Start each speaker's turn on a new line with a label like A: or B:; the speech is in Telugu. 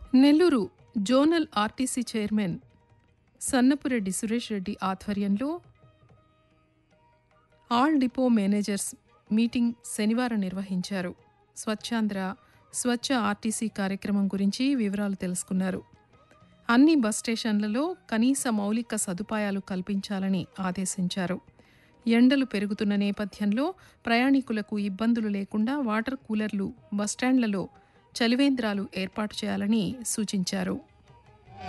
A: Nellore zonal RTC chairman Sannapureddy Suresh Reddy ఆధ్వర్యంలో ఆల్ డిపో మేనేజర్స్ మీటింగ్ శనివారం నిర్వహించారు స్వచ్ఛాంధ్ర స్వచ్ఛ ఆర్టీసీ కార్యక్రమం గురించి వివరాలు తెలుసుకున్నారు అన్ని బస్ స్టేషన్లలో కనీస మౌలిక సదుపాయాలు కల్పించాలని ఆదేశించారు ఎండలు పెరుగుతున్న నేపథ్యంలో ప్రయాణికులకు ఇబ్బందులు లేకుండా వాటర్ కూలర్లు బస్టాండ్లలో చలివేంద్రాలు ఏర్పాటు చేయాలని సూచించారు